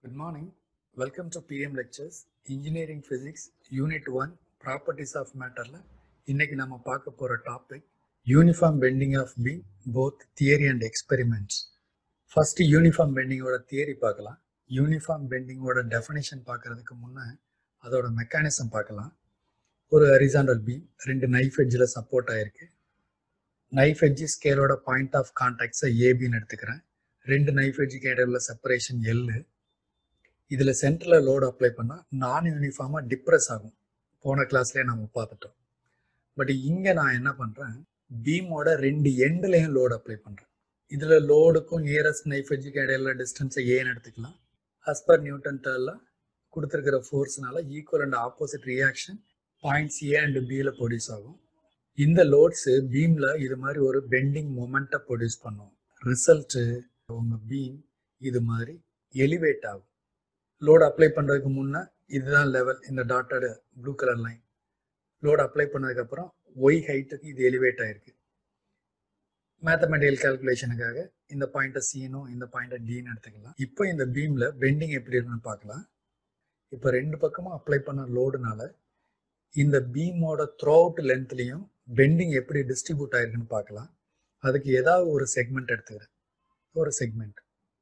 Good morning. Welcome to PM Lectures, Engineering Physics, Unit 1, Properties of Matterல இன்னைக்கு நம்ம பார்க்க போற topic uniform bending of beam both theory and experiments first uniform பெண்டிங்கோட theory பார்க்கலாம் uniform பெண்டிங்கோட definition பார்க்கறதுக்கு முன்னே அதோட மெக்கானிசம் பார்க்கலாம் ஒரு ஹரிசாண்டல் பீம் ரெண்டு நைஃப் எட்ஜில் சப்போர்ட் ஆயிருக்கு நைஃப் எட்ஜி ஸ்கேலோட பாயிண்ட் ஆஃப் கான்டாக்ட்ஸை ஏபின்னு எடுத்துக்கிறேன் ரெண்டு நைஃப் எட்ஜுக்கு இடையில செப்பரேஷன் எல்லு இதில் சென்டரில் லோடு அப்ளை பண்ணால் நான் யூனிஃபார்மாக டிப்ரெஸ் ஆகும் போன கிளாஸ்லேயே நம்ம பார்த்துட்டோம் பட் இங்கே நான் என்ன பண்ணுறேன் பீமோட ரெண்டு எண்ட்லேயும் லோடு அப்ளை பண்ணுறேன் இதில் லோடுக்கும் நியரஸ்ட் நைஃப் எட்ஜுக்கு இடையில டிஸ்டன்ஸை ஏன்னு எடுத்துக்கலாம் அஸ் பர் நியூட்டன் டர்ல கொடுத்துருக்கிற ஃபோர்ஸ்னால equal and opposite reaction points A and பியில் ப்ரொடியூஸ் ஆகும் இந்த லோட்ஸு பீமில் இது மாதிரி ஒரு பெண்டிங் மொமெண்ட்டை ப்ரொடியூஸ் பண்ணும் ரிசல்ட்டு உங்கள் பீம் இது மாதிரி எலிவேட் ஆகும் லோடு அப்ளை பண்ணுறதுக்கு முன்னே இதுதான் லெவல் இந்த dotted blue colour line load apply பண்ணதுக்கப்புறம் ஒய் ஹைட்டுக்கு இது எலிவேட் ஆயிருக்கு மேத்தமெட்டிக்கல் கால்குலேஷனுக்காக இந்த பாயிண்ட்டை சீனும் இந்த பாயிண்ட்டை டீன்னு எடுத்துக்கலாம் இப்போ இந்த பீமில் பெண்டிங் எப்படி இருக்குன்னு பார்க்கலாம் இப்போ ரெண்டு பக்கமும் அப்ளை பண்ண லோடுனால இந்த பீமோட த்ரோ அவுட் லென்த்லையும் பெண்டிங் எப்படி டிஸ்ட்ரிபியூட் ஆயிருக்குன்னு பார்க்கலாம் அதுக்கு ஏதாவது ஒரு செக்மெண்ட் எடுத்துக்கிறேன் ஒரு செக்மெண்ட்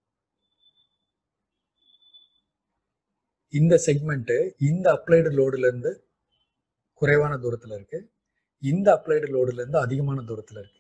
இந்த செக்மெண்ட்டு இந்த அப்ளைடு லோடுலேருந்து குறைவான தூரத்தில் இருக்கு இந்த அப்ளைடு லோடுலேருந்து அதிகமான தூரத்தில் இருக்கு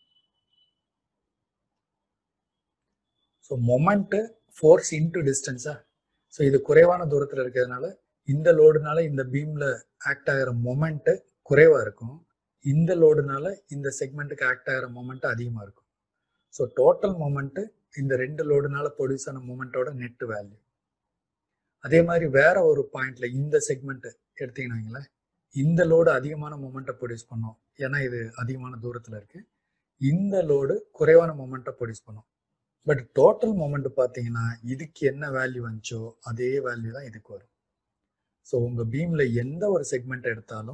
ஸோ மொமெண்ட்டு ஃபோர்ஸ் இன்டு டிஸ்டன்ஸா ஸோ இது குறைவான தூரத்தில் இருக்கிறதுனால இந்த லோடுனால இந்த பீமில் ஆக்ட் ஆகிற மொமெண்ட்டு குறைவாக இருக்கும் இந்த லோடுனால இந்த செக்மெண்ட்டுக்கு ஆக்ட் ஆகிற மொமெண்ட் அதிகமாக இருக்கும் ஸோ டோட்டல் மொமெண்ட்டு இந்த ரெண்டு லோடுனால ப்ரொடியூஸ் ஆன மொமெண்ட்டோட நெட் வேல்யூ அதே மாதிரி வேற ஒரு பாயிண்ட்ல இந்த செக்மெண்ட் எடுத்தீங்கன்னா இந்த லோடு அதிகமான மொமெண்ட்டை ப்ரொடியூஸ் பண்ணும் ஏன்னா இது அதிகமான தூரத்தில் இருக்கு இந்த லோடு குறைவான மொமெண்ட்டை ப்ரொடியூஸ் பண்ணும் பட் டோட்டல் மொமெண்ட் பார்த்தீங்கன்னா இதுக்கு என்ன வேல்யூ வந்துச்சோ அதே வேல்யூ தான் இதுக்கு வரும் ஸோ உங்கள் பீமில் எந்த ஒரு செக்மெண்ட் எடுத்தாலும்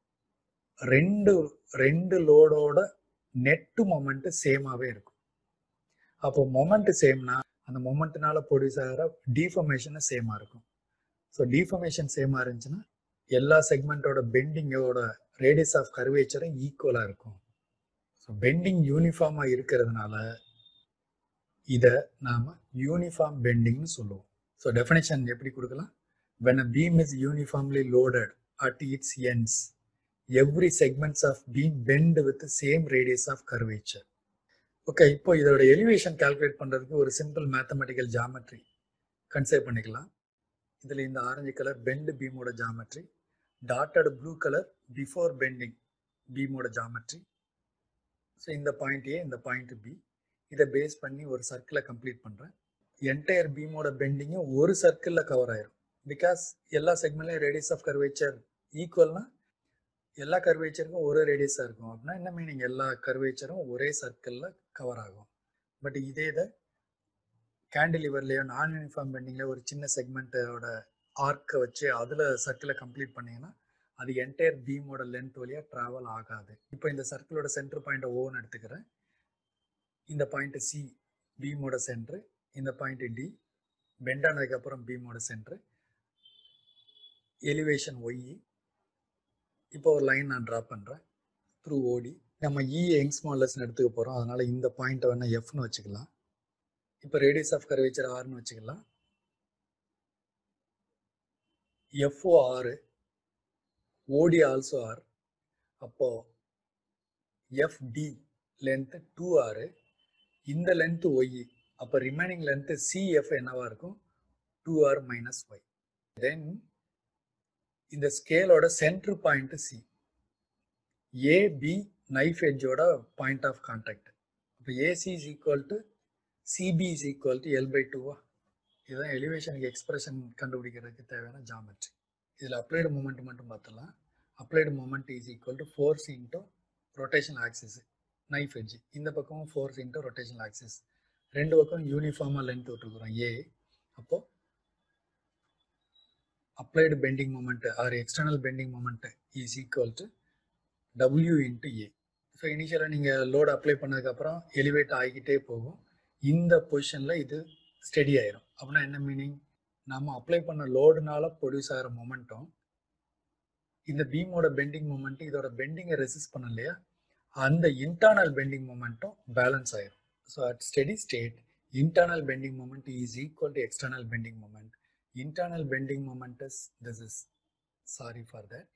ரெண்டு ரெண்டு லோடோட நெட்டு மொமெண்ட் சேமாகவே இருக்கும் அப்போ மொமெண்ட் சேம்னா அந்த மொமெண்ட்னால ப்ரொடியூஸ் ஆகிற டீஃபர்மேஷனும் சேமாக இருக்கும் ஸோ டீஃபர்மேஷன் சேமாக இருந்துச்சுன்னா எல்லா செக்மெண்ட்டோட பெண்டிங்கோட ரேடியஸ் ஆஃப் கர்வேச்சரும் ஈக்குவலாக இருக்கும் ஸோ பெண்டிங் யூனிஃபார்மாக இருக்கிறதுனால இதை நாம் யூனிஃபார்ம் பெண்டிங்னு சொல்லுவோம் ஸோ டெஃபினேஷன் எப்படி கொடுக்கலாம் when a beam is uniformly loaded at its ends every segments of beam bend with the same radius of curvature okay இப்போ இதோட எலிவேஷன் கால்குலேட் பண்ணுறதுக்கு ஒரு சிம்பிள் மேத்தமெட்டிக்கல் ஜாமெட்ரி கன்சிடர் பண்ணிக்கலாம் இதில் இந்த ஆரஞ்சு கலர் பெண்டு பீமோட geometry dotted blue colour before bending பீமோட geometry so இந்த பாயிண்ட் ஏ இந்த பாயிண்ட் பி இதை பேஸ் பண்ணி ஒரு சர்க்கிளை கம்ப்ளீட் பண்ணுறேன் என்டையர் பீமோட பெண்டிங்கும் ஒரு சர்க்கிளில் கவர் ஆயிரும் பிகாஸ் எல்லா செக்மெண்ட்லையும் ரேடியஸ் ஆஃப் கர்வேச்சர் ஈக்குவல்னா எல்லா கர்வேச்சருக்கும் ஒரே ரேடியஸாக இருக்கும் அப்படின்னா என்ன மீனிங் எல்லா கர்வேச்சரும் ஒரே சர்க்கிளில் கவர் ஆகும் பட் இதே இதை கேண்டிலிவர்லேயோ நான் யூனிஃபார்ம் பெண்டிங்கில் ஒரு சின்ன செக்மெண்ட்டோட ஆர்க்கை வச்சு அதில் சர்க்கிளை கம்ப்ளீட் பண்ணிங்கன்னா அது என்டையர் பீமோட லென்த் வழியாக ட்ராவல் ஆகாது இப்போ இந்த சர்க்கிளோட சென்டர் பாயிண்ட்டை ஓன்னு எடுத்துக்கிறேன் இந்த பாயிண்ட்டு சி பீமோட சென்ட்ரு இந்த பாயிண்ட்டு டி பெண்ட் ஆனதுக்கப்புறம் பீமோட சென்ட்ரு எலிவேஷன் ஒய் இப்போ ஒரு லைன் நான் ட்ரா பண்ணுறேன் த்ரூ ஓடி நம்ம இ யங்ஸ் மாடலஸ்னு எடுத்துக்க போகிறோம் அதனால் இந்த பாயிண்ட்டை வேணால் எஃப்னு வச்சுக்கலாம் இப்போ ரேடியஸ் ஆஃப் கர்வேச்சர் ஆர்னு வச்சுக்கலாம் F O R O D also R அப்போது எஃப்டி லென்த்து டூ ஆறு இந்த லென்த்து ஒய் அப்போ ரிமைனிங் லென்த்து சிஎஃப் என்னவா இருக்கும் two R minus Y then இந்த ஸ்கேலோட centre point C A B knife எட்ஜோட பாயிண்ட் ஆஃப் கான்டாக்ட் இப்போ A C is equal to C B is equal to L by டூவா இதுதான் எலிவேஷனுக்கு எக்ஸ்பிரஷன் கண்டுபிடிக்கிறதுக்கு தேவையான ஜாமெட்ரி இதில் அப்ளைடு மூமெண்ட் மட்டும் பார்த்துலாம் applied moment is equal to force into rotational axis knife edge இந்த பக்கமும் ஃபோர்ஸ் இன்டோ ரொட்டேஷனல் ஆக்சிஸ் ரெண்டு பக்கம் யூனிஃபார்மாக லென்த் விட்டுருக்குறோம் ஏ அப்போது applied bending moment or external bending moment is equal to W into A. So இனிஷியலாக நீங்கள் load apply பண்ணதுக்கப்புறம் elevate ஆகிக்கிட்டே போகும் இந்த பொசிஷனில் இது ஸ்டெடி ஆயிரும் அப்படின்னா என்ன மீனிங் நம்ம அப்ளை பண்ண லோடுனால ப்ரொடியூஸ் ஆகிற மொமெண்ட்டும் இந்த பீமோட பெண்டிங் மொமெண்ட் இதோட பெண்டிங்கை ரெசிஸ்ட் பண்ண இல்லையா அந்த இன்டர்னல் பெண்டிங் மொமெண்ட்டும் பேலன்ஸ் ஆயிரும் so at steady state internal bending moment is equal to external bending moment internal bending moment is this is sorry for that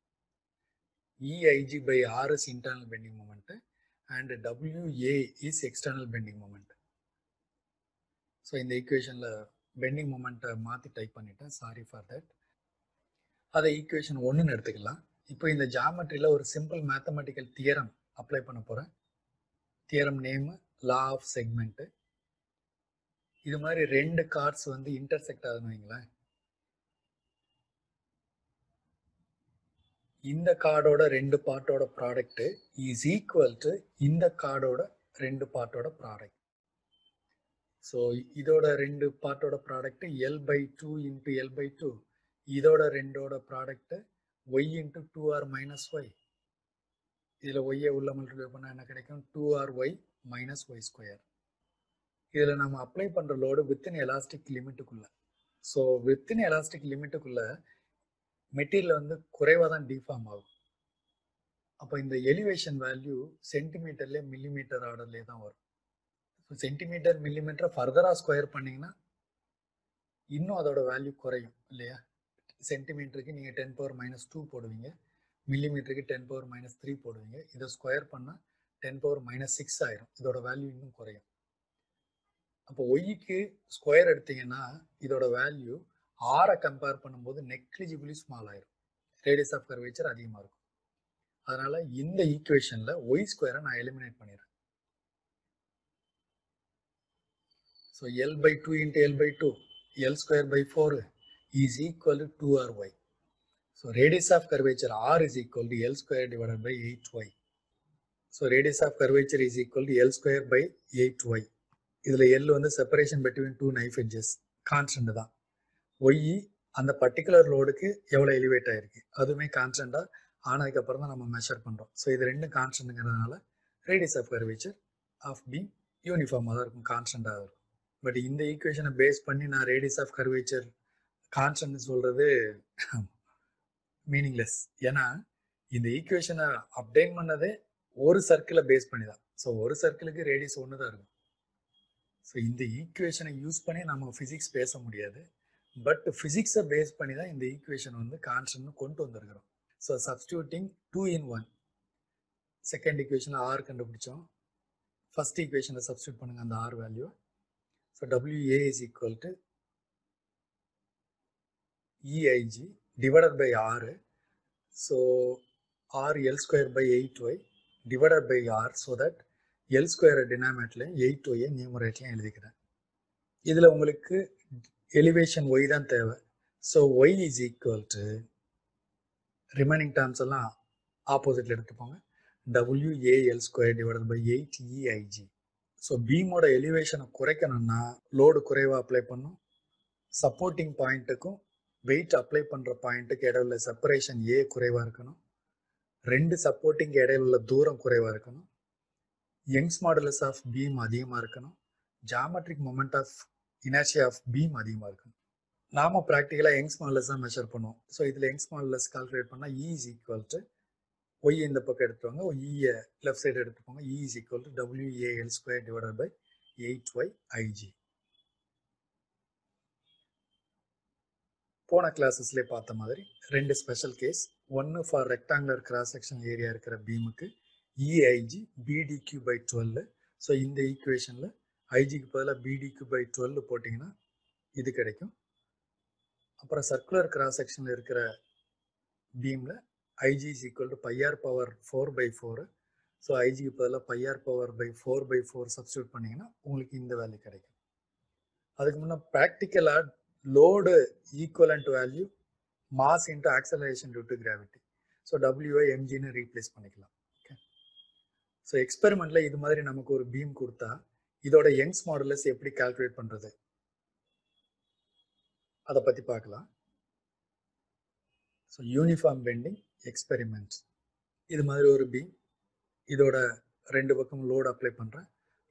EIG by R is internal bending moment and WA is external bending moment. So இந்த ஈக்குவேஷனில் bending மொமெண்ட்டை மாற்றி type பண்ணிட்டேன் sorry for that அதை equation ஒன்றுன்னு எடுத்துக்கலாம் இப்போ இந்த ஜாமெட்ரியில் ஒரு சிம்பிள் மேத்தமெட்டிக்கல் தியரம் அப்ளை பண்ண போகிறேன் theorem name law of segment இது மாதிரி ரெண்டு கார்ட்ஸ் வந்து இன்டர்செக்ட் ஆகுதுன்னு வைங்களேன் இந்த கார்டோட ரெண்டு பார்ட்டோட ப்ராடக்ட் இஸ் ஈக்குவல் டு இந்த கார்டோட ரெண்டு பார்ட்டோட ப்ராடக்ட் ஸோ இதோட ரெண்டு பார்ட்டோட product L by two into L by two இதோட ரெண்டோட product Y into two R minus Y இதில் ஒய்யை உள்ள மல்டிப்ளை பண்ணால் என்ன கிடைக்கும் two R Y minus Y square இதில் நம்ம அப்ளை பண்ணுற லோடு வித்தின் எலாஸ்டிக் லிமிட்டுக்குள்ள ஸோ வித்தின் எலாஸ்டிக் லிமிட்டுக்குள்ள மெட்டீரியல் வந்து குறைவாக தான் டிஃபார்ம் ஆகும் அப்போ இந்த எலிவேஷன் வேல்யூ சென்டிமீட்டர்லேயே மில்லிமீட்டர் ஆர்டர்லேயே தான் வரும் ஸோ சென்டிமீட்டர் மில்லிமீட்டரை ஃபர்தராக ஸ்கொயர் பண்ணிங்கன்னா இன்னும் அதோட வேல்யூ குறையும் இல்லையா சென்டிமீட்டருக்கு நீங்கள் டென் பவர் மைனஸ் டூ போடுவீங்க மில்லிமீட்டருக்கு டென் பவர் மைனஸ் த்ரீ போடுவீங்க இதை ஸ்கொயர் பண்ணால் டென் பவர் மைனஸ் சிக்ஸ் ஆயிரும் இதோட வேல்யூ இன்னும் குறையும் அப்போ ஒய்க்கு ஸ்கொயர் எடுத்தீங்கன்னா இதோட வேல்யூ ஆரை கம்பேர் பண்ணும்போது நெக்லிஜிபிளி ஸ்மால் ஆயிரும் ரேடியஸ் ஆஃப் கர்வேச்சர் அதிகமாக இருக்கும் அதனால இந்த ஈக்குவேஷனில் ஒய் ஸ்கொயரை நான் எலிமினேட் பண்ணிடுறேன் so L by two into L by two L square by four is equal to two R Y so radius of curvature R is equal to L square divided by eight Y so radius of curvature is equal to L square by eight Y இதில் L வந்து separation between two knife edges constant தான் Y அந்த particular லோடுக்கு எவ்வளோ elevate ஆயிருக்கு அதுவுமே கான்ஸ்டண்ட்டாக ஆனதுக்கப்புறம் தான் நம்ம மெஷர் பண்ணுறோம் ஸோ இது ரெண்டும் கான்ஸ்டன்ட்டுங்கிறதுனால radius of curvature of B யூனிஃபார்மாக தான் இருக்கும் கான்ஸ்டண்ட்டாக இருக்கும் பட் இந்த ஈக்குவேஷனை பேஸ் பண்ணி நான் ரேடியஸ் ஆஃப் கர்வேச்சர் கான்ஸ்டன்ட் சொல்கிறது மீனிங்லெஸ் ஏன்னா இந்த ஈக்குவேஷனை அப்டேட் பண்ணதே ஒரு சர்க்கிளை பேஸ் பண்ணி தான் ஸோ ஒரு சர்க்கிளுக்கு ரேடியஸ் ஒன்று தான் இருக்கும் ஸோ இந்த ஈக்குவேஷனை யூஸ் பண்ணி நம்ம ஃபிசிக்ஸ் பேச முடியாது பட் ஃபிசிக்ஸை பேஸ் பண்ணி தான் இந்த ஈக்குவேஷன் வந்து கான்ஸ்டன்ட் கொண்டு வந்திருக்கிறோம் so substituting two in one second ஈக்குவேஷனில் ஆர் கண்டுபிடிச்சோம் ஃபர்ஸ்ட் ஈக்குவேஷனில் சப்ஸ்டியூட் பண்ணுங்க அந்த R value so W A is equal to E I G divided by R so R L square by eight Y divided by R so that L square டினாமேட்லையும் eight ஒய்யை நியூமரேட்லையும் எழுதிக்கிறேன் இதில் உங்களுக்கு எலிவேஷன் ஒய் தான் தேவை so Y is equal to remaining terms எல்லாம் ஆப்போசிட்ல எடுத்துப்போங்க W A L square divided by eight இஐஜி so பீமோட எலிவேஷனை குறைக்கணும்னா லோடு குறைவாக அப்ளை பண்ணும் சப்போர்ட்டிங் பாயிண்ட்டுக்கும் வெயிட் அப்ளை பண்ணுற பாயிண்ட்டுக்கு இடையில செப்பரேஷன் ஏ குறைவாக இருக்கணும் ரெண்டு சப்போர்ட்டிங் இடையில உள்ள தூரம் குறைவாக இருக்கணும் யங்ஸ் மாடலஸ் ஆஃப் பீம் அதிகமாக இருக்கணும் geometric moment of inertia of beam அதிகமாக இருக்கணும் நாம ப்ராக்டிக்கலாக யங்ஸ் மாடலஸ் தான் மெஷர் பண்ணுவோம் ஸோ இதில் யங்ஸ் மாடலஸ் கால்குலேட் பண்ணால் E is equal to Y இந்த பக்கம் எடுத்துவாங்க இயை லெஃப்ட் சைடு எடுத்துப்பாங்க E is equal to WAL square divided by eight Y IG போன கிளாஸஸ்லேயே பார்த்த மாதிரி ரெண்டு ஸ்பெஷல் கேஸ் ஒன்று for rectangular cross section area இருக்கிற பீமுக்கு EIG BD cube by twelve so இந்த ஈக்குவேஷனில் ஐஜிக்கு பதிலாக பிடிக்யூ பை டுவெல் போட்டிங்கன்னா இது கிடைக்கும் அப்புறம் சர்க்குலர் கிராஸ் செக்ஷனில் இருக்கிற பீமில் IG is equal to pi r power four by four so ஐஜிக்கு பதிலாக pi r power by four by four substitute பண்ணிங்கன்னா உங்களுக்கு இந்த வேல்யூ கிடைக்கும் அதுக்கு முன்னே ப்ராக்டிக்கலாக load equivalent value mass into acceleration due to gravity so W I எம்ஜின்னு ரீப்ளேஸ் பண்ணிக்கலாம் ஓகே ஸோ எக்ஸ்பெரிமெண்ட்டில் இது மாதிரி நமக்கு ஒரு பீம் கொடுத்தா இதோட யங்ஸ் மாடலஸ் எப்படி கால்குலேட் பண்ணுறது அதை பற்றி பார்க்கலாம் ஸோ யூனிஃபார்ம் பெண்டிங் எக்ஸ்பெரிமெண்ட் இது மாதிரி ஒரு பீம் இதோட ரெண்டு பக்கம் லோடு அப்ளை பண்ணுறேன்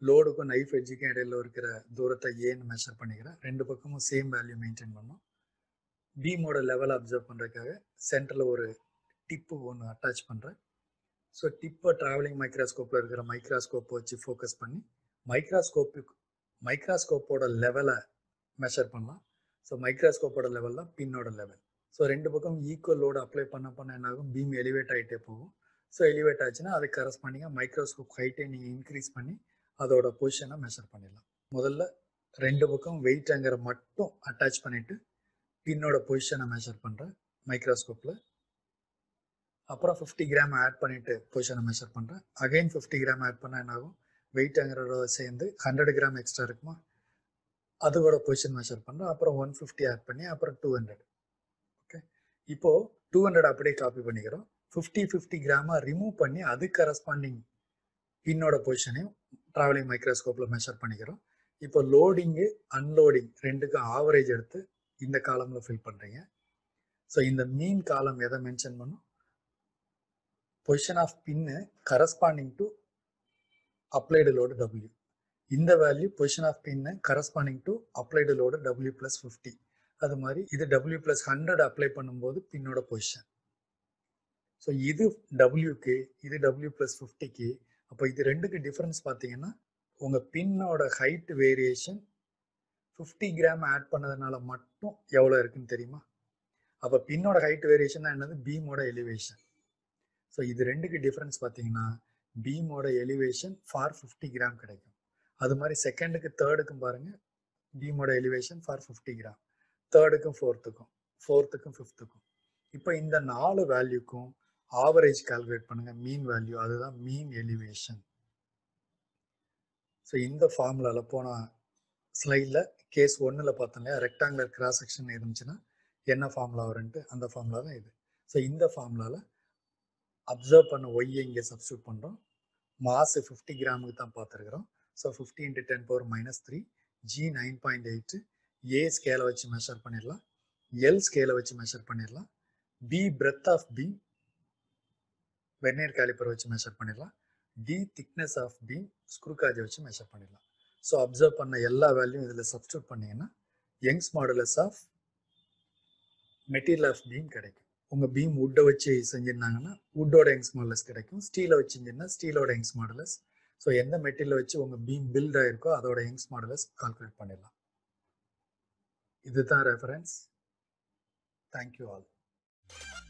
லோடுக்கும் நைஃப் எட்ஜுக்கும் இடையில இருக்கிற தூரத்தை ஏன்னு மெஷர் பண்ணிக்கிறேன் ரெண்டு பக்கமும் சேம் வேல்யூ மெயின்டைன் பண்ணோம் பீமோட லெவலை அப்சர்வ் பண்ணுறதுக்காக சென்டரில் ஒரு டிப்பு ஒன்று அட்டாச் பண்ணுறேன் ஸோ டிப்பை ட்ராவலிங் மைக்ராஸ்கோப்பில் இருக்கிற மைக்ராஸ்கோப்பை வச்சு ஃபோக்கஸ் பண்ணி மைக்ராஸ்கோப்புக்கு மைக்ராஸ்கோப்போட லெவலை மெஷர் பண்ணலாம் ஸோ மைக்ராஸ்கோப்போட லெவல் தான் பின்னோட லெவல் ஸோ ரெண்டு பக்கம் ஈக்குவல் லோடு அப்ளை பண்ண பண்ண என்ன ஆகும் பீம் எலிவேட் ஆகிட்டே போகும் ஸோ எலிவேட் ஆச்சுன்னா அதுக்கு கரஸ்பாண்டிங்காக மைக்ரோஸ்கோப் ஹைட்டை நீங்கள் இன்க்ரீஸ் பண்ணி அதோட பொசிஷனை மெஷர் பண்ணிடலாம் முதல்ல ரெண்டு பக்கம் வெயிட் அங்கரை மட்டும் அட்டாச் பண்ணிவிட்டு பின்னோட பொசிஷனை மெஷர் பண்ணுறேன் மைக்ரோஸ்கோப்பில் அப்புறம் ஃபிஃப்டி கிராம் ஆட் பண்ணிவிட்டு பொசிஷனை மெஷர் பண்ணுறேன் அகைன் ஃபிஃப்டி கிராம் ஆட் பண்ணால் என்ன ஆகும் வெயிட் அங்கரோட சேர்ந்து ஹண்ட்ரட் கிராம் எக்ஸ்ட்ரா இருக்குமா அதோட பொசிஷன் மெஷர் பண்ணுறேன் அப்புறம் ஒன் ஃபிஃப்டி ஆட் பண்ணி அப்புறம் டூ ஹண்ட்ரட் ஓகே இப்போது டூ ஹண்ட்ரட் அப்படியே காப்பி பண்ணிக்கிறோம் ஃபிஃப்டி ஃபிஃப்டி கிராமாக ரிமூவ் பண்ணி அது கரஸ்பாண்டிங் பின்னோட பொசிஷனையும் ட்ராவலிங் மைக்ரோஸ்கோப்பில் மெஷர் பண்ணிக்கிறோம் இப்போ லோடிங்கு அன்லோடிங் ரெண்டுக்கும் ஆவரேஜ் எடுத்து இந்த காலமில் ஃபில் பண்ணுறீங்க ஸோ இந்த மீன் காலம் எதை மென்ஷன் பண்ணும் position of pin corresponding to applied load W இந்த value position of pin corresponding to applied load W plus fifty அது மாதிரி இது டபிள்யூ ப்ளஸ் ஹண்ட்ரட் அப்ளை பண்ணும்போது பின்னோட பொசிஷன் ஸோ இது டபிள்யூக்கு இது டபிள்யூ ப்ளஸ் ஃபிஃப்டிக்கு அப்போ இது ரெண்டுக்கு டிஃப்ரென்ஸ் பார்த்தீங்கன்னா உங்கள் பின்னோட height variation fifty gram add பண்ணதுனால மட்டும் எவ்வளோ இருக்குன்னு தெரியுமா அப்போ பின்னோட ஹைட் வேரியேஷன் தான் என்னது பீமோட எலிவேஷன் ஸோ இது ரெண்டுக்கு டிஃப்ரென்ஸ் பார்த்தீங்கன்னா பீமோட எலிவேஷன் ஃபார் ஃபிஃப்டி கிராம் கிடைக்கும் அது மாதிரி செகண்டுக்கு தேர்டுக்கும் பாருங்கள் பீமோட எலிவேஷன் ஃபார் ஃபிஃப்டி கிராம் தேர்டுக்கும் ஃபோர்த்துக்கும் ஃபோர்த்துக்கும் ஃபிஃப்த்துக்கும் இப்போ இந்த நாலு வேல்யூக்கும் ஆவரேஜ் கால்குலேட் பண்ணுங்க மீன் வேல்யூ அதுதான் மீன் எலிவேஷன் ஸோ இந்த ஃபார்முலாவில் போன ஸ்லைடில் கேஸ் ஒன்றில் பார்த்தோம் இல்லையா ரெக்டாங்குலர் கிராஸ் செக்ஷன் இருந்துச்சுன்னா என்ன ஃபார்முலா வரும்ன்ட்டு அந்த ஃபார்முலா தான் இது ஸோ இந்த ஃபார்முலாவில் அப்சர்வ் பண்ண ஒய்யை இங்கே சப்ஸ்டியூட் பண்ணுறோம் மாசு ஃபிஃப்டி கிராமுக்கு தான் பார்த்துருக்குறோம் so fifty into ten power minus three G nine point eight A ஸ்கேலை வச்சு மெஷர் பண்ணிடலாம் எல் ஸ்கேலை வச்சு மெஷர் பண்ணிடலாம் B breadth of B vernier caliper வச்சு மெஷர் பண்ணிடலாம் D thickness of beam screw காஜை வச்சு மெஷர் பண்ணிடலாம் ஸோ அப்சர்வ் பண்ண எல்லா வேல்யூம் இதில் சப்ஸ்டியூட் பண்ணீங்கன்னா Young's modulus of material of beam கிடைக்கும் உங்கள் பீம் வுட்டை வச்சு செஞ்சிருந்தாங்கன்னா வுட்டோட யங்ஸ் மாடலஸ் கிடைக்கும் ஸ்டீலை வச்சு செஞ்சிருந்தா ஸ்டீலோட யங்ஸ் மாடலஸ் ஸோ எந்த மெட்டீரியல் வச்சு உங்கள் பீம் பில்ட் ஆயிருக்கோ அதோட யங்ஸ் மாடலஸ் கால்குலேட் பண்ணிடலாம் இதுதான் ரெஃபரன்ஸ் தேங்க்யூ ஆல்